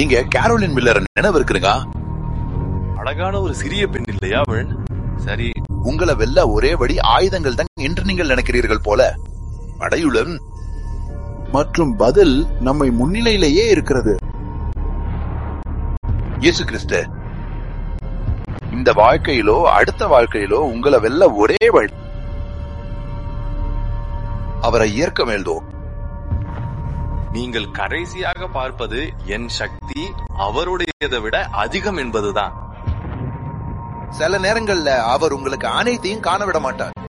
நீங்க Caroline Miller நினைவு இருக்குதுங்க அழகான ஒரு சிறிய பெண் இல்லையா அவள் சரி உங்களை வெல்ல ஒரே வழி ஆயுதங்கள் தான் என்று நீங்கள் நினைக்கிறீர்கள் போல படையுடன் மற்றும் பதில் நம்மை முன்னிலையிலேயே இருக்கிறது இயேசு கிறிஸ்து இந்த வாழ்க்கையிலோ அடுத்த வாழ்க்கையிலோ உங்களை வெல்ல ஒரே வழி அவரை ஏற்க வேண்டும் நீங்கள் கடைசியாக பார்ப்பது என் சக்தி அவருடையதை விட அதிகம் என்பதுதான் சில நேரங்கள்ல அவர் உங்களுக்கு அனைத்தையும் காண விட மாட்டார்